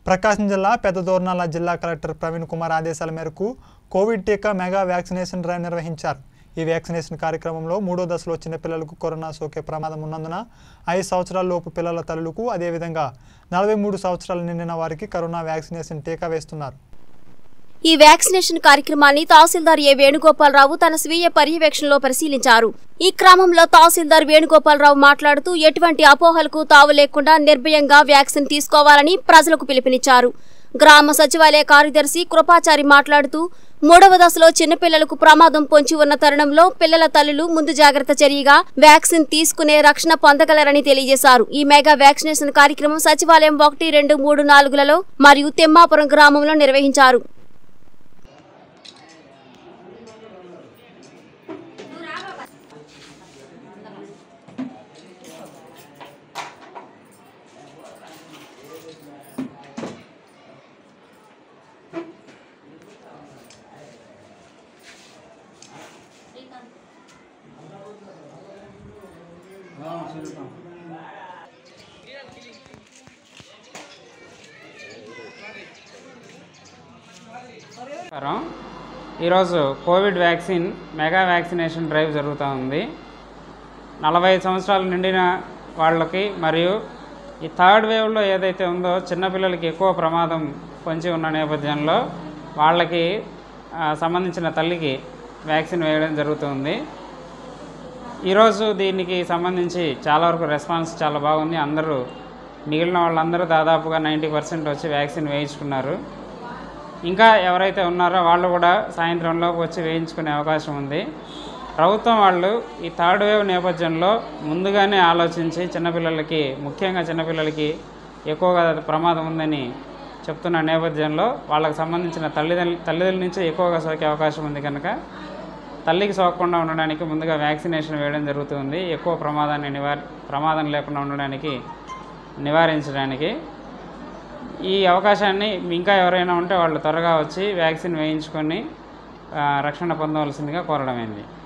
ప్రకాశం జిల్లా పెద్ద దోర్నాల జిల్లా కలెక్టర్ ప్రవీణ్ కుమార్ ఆదేశాల మేరకు కోవిడ్ టీకా మెగా వ్యాక్సినేషన్ డ్రైవ్ నిర్వహించారు ఈ వ్యాక్సినేషన్ కార్యక్రమంలో మూడో దశలో చిన్నపిల్లలకు కరోనా సోకే ప్రమాదం ఉన్నందున ఐదు సంవత్సరాల లోపు పిల్లల తల్లులకు అదేవిధంగా నలభై మూడు సంవత్సరాలు నిండిన వారికి కరోనా వ్యాక్సినేషన్ టీకా వేస్తున్నారు ఈ వ్యాక్సినేషన్ కార్యక్రమాన్ని తహసీల్దార్ ఏ వేణుగోపాలరావు తన స్వీయ పర్యవేక్షణలో పరిశీలించారు ఈ క్రమంలో తహసీల్దార్ వేణుగోపాలరావు మాట్లాడుతూ ఎటువంటి అపోహలకు తావు లేకుండా నిర్భయంగా వ్యాక్సిన్ తీసుకోవాలని ప్రజలకు పిలుపునిచ్చారు గ్రామ సచివాలయ కార్యదర్శి కృపాచారి మాట్లాడుతూ మూడవ దశలో చిన్నపిల్లలకు ప్రమాదం పొంచి ఉన్న తరుణంలో పిల్లల తల్లులు ముందు జాగ్రత్త చర్యగా వ్యాక్సిన్ తీసుకునే రక్షణ పొందగలరని తెలియజేశారు ఈ మెగా వ్యాక్సినేషన్ కార్యక్రమం సచివాలయం ఒకటి రెండు మూడు నాలుగులలో మరియు తిమ్మాపురం గ్రామంలో నిర్వహించారు నమస్కారం ఈరోజు covid vaccine mega vaccination drive జరుగుతూ ఉంది నలభై ఐదు సంవత్సరాలు నిండిన వాళ్ళకి మరియు ఈ థర్డ్ వేవ్లో ఏదైతే ఉందో చిన్నపిల్లలకి ఎక్కువ ప్రమాదం పొంచి ఉన్న నేపథ్యంలో వాళ్ళకి ఆ, సంబంధించిన తల్లికి వ్యాక్సిన్ వేయడం జరుగుతుంది ఈరోజు దీనికి సంబంధించి చాలా వరకు రెస్పాన్స్ చాలా బాగుంది అందరూ మిగిలిన వాళ్ళందరూ దాదాపుగా నైంటీ పర్సెంట్ వచ్చి వ్యాక్సిన్ వేయించుకున్నారు ఇంకా ఎవరైతే ఉన్నారో వాళ్ళు కూడా సాయంత్రంలోపు వచ్చి వేయించుకునే అవకాశం ఉంది ప్రభుత్వం వాళ్ళు ఈ థర్డ్ వేవ్ నేపథ్యంలో ముందుగానే ఆలోచించి చిన్నపిల్లలకి ముఖ్యంగా చిన్నపిల్లలకి ఎక్కువగా ప్రమాదం ఉందని చెప్తున్న నేపథ్యంలో వాళ్ళకి సంబంధించిన తల్లిదండ్రుల తల్లిదండ్రుల నుంచి ఎక్కువగా సోకే అవకాశం ఉంది కనుక తల్లికి సోకకుండా ఉండడానికి ముందుగా వ్యాక్సినేషన్ వేయడం జరుగుతుంది ఎక్కువ ప్రమాదాన్ని నివారి ప్రమాదం లేకుండా ఉండడానికి నివారించడానికి ఈ అవకాశాన్ని ఇంకా ఎవరైనా ఉంటే వాళ్ళు త్వరగా వచ్చి వ్యాక్సిన్ వేయించుకొని ఆ, రక్షణ పొందవలసిందిగా కోరడమైంది